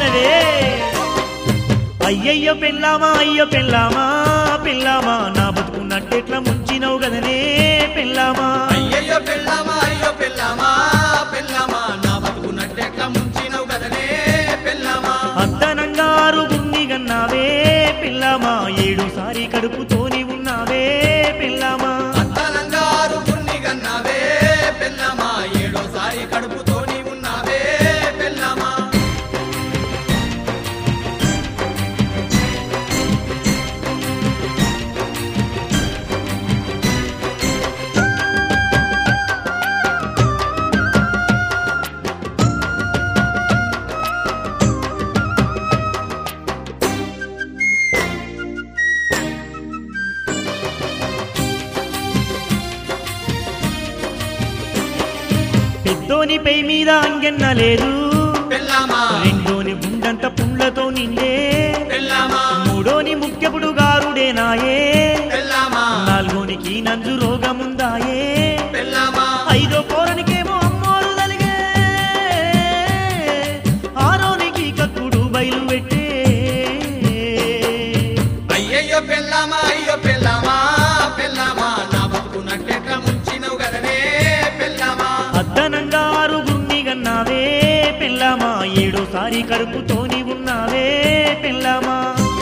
వినవే అయ్యయ్యో పెళ్ళామా అయ్యో పెళ్ళామా పెళ్ళామా నా బతుకున్నట్టెట్లా ముంచినవు కదనే పెళ్ళామా అయ్యయ్యో పెళ్ళామా అయ్యో పెళ్ళామా పెళ్ళామా నా బతుకున్నట్టెట్లా ముంచినవు కదనే పెళ్ళామా అద్దనంగా గుండి గన్నావే పెళ్ళామా ఏడుసారి కడుపుతోని ఉన్నావే పెళ్ళామా అత్తనంగా ఆరుగురిని గన్నావే పెళ్ళామా ఏడోసారి కడుపుతోని ఉన్నావే పెళ్ళామా పెద్దోని పై మీద అంగెన్న లేదు పెళ్ళామా రెండోని గుండంత పుండ్లతో నిండే పెళ్ళామా మూడోని ముఖ్యపుడు గారుడేనాయే పెళ్ళామా నాలుగోనికి నంజు రోగముందాయే పెళ్ళామా ఐదో పోరనికేమో అమ్మోరు తలిగే ఆరోనికి కక్కుడు బయలు పెట్టే అయ్యయ్యో పెళ్ళామా అయ్యో పెళ్ళామా పెళ్ళామా నా బతుకున్నట్టెట్లా ముంచినవు కదనే పెళ్ళామా అద్దనంగా ఆరు గుండి గన్నావే పెళ్ళామా ఏడోసారి కడుపుతోని ఉన్నావే పెళ్ళామా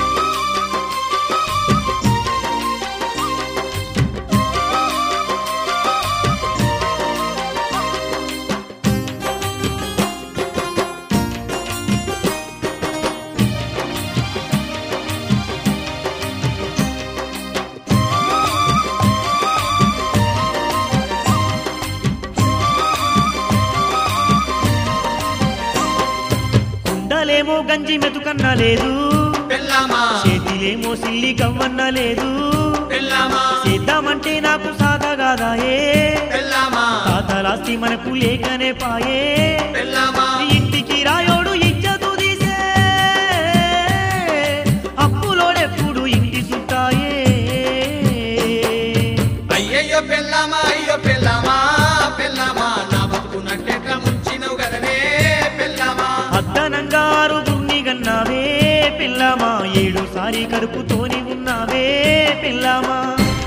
కుండలేమో గంజి మెతుకన్న లేదు పెళ్ళామా చేతిలేమో సిల్లి కవ్వన్న లేదు పెళ్ళామా చేద్దామంటే నాకు సాగగాదాయే పెళ్ళామా తాతలాస్తి మనకు లేకనే పాయే పెళ్ళామా ఇంటికి రాయోడు ఇజ్జతు తీసే అప్పులోడెప్పుడు ఇంటి చుట్టాయే అయ్యయ్యో పెళ్ళామా అయ్యో పెళ్ళామా పెళ్ళామా నా బతుకున్నట్టెట్లా ముంచినవు కదనే పెళ్ళామా అద్దనంగారు దున్ని గన్నావే పిల్లమా ఏడుసారి కడుపుతోని ఉన్నావే పిల్లమా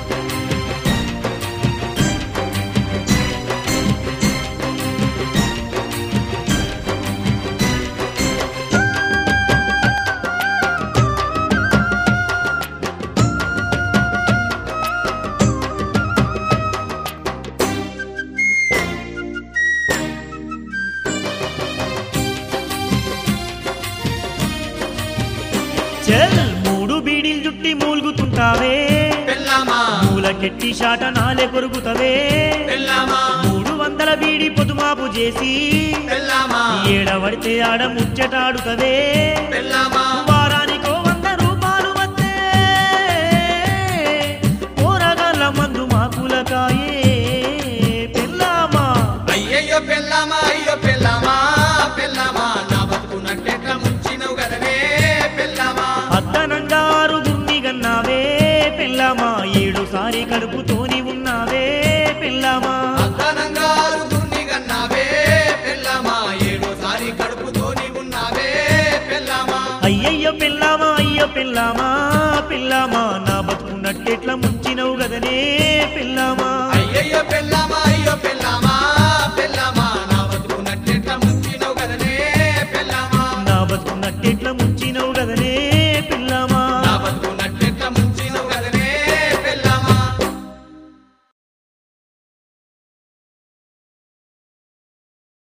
చల్ మూడు బీడీలు జుట్టి మూలుగుతుంటావే పెళ్ళామా మూలకెట్టి షాట నాలే కొరుకుతవే పెళ్ళామా మూడు వందల బీడి పొదుమాపు చేసి పెళ్ళామా ఏడవడితే ఆడ ముచ్చటాడుతవే పెళ్ళామా వారానికో వంద రూపాయలు వస్తే పోరగాళ్ళ మందు మాకులకాయే పెళ్ళామా అయ్యయ్యో పెళ్ళామా అయ్యో పెళ్ళామా పెళ్ళామా నా బతుకున్నట్టెట్లా ముంచినవు కదనే పెళ్ళామా అద్దనంగారు గుండి గన్నావే పెళ్ళామా ఏడుసారి కడుపుతోని ఉన్నావే పెళ్ళామా అద్దనంగా ఆరుగురిని గన్నావే పెళ్ళామా ఏడోసారి కడుపుతోని ఉన్నావే పెళ్ళామా అయ్యయ్యో పెళ్ళామా అయ్యో పెళ్ళామా పెళ్ళామా నా బతుకున్నట్టెట్లా ముంచినవు గదనే పెళ్ళామా అయ్యయ్యో పెళ్ళామా అయ్యో పెళ్ళామా పెళ్ళామా నా బతుకున్నట్టెట్లా ముంచినవు కదనే పెళ్ళామా నా బతుకున్నట్టే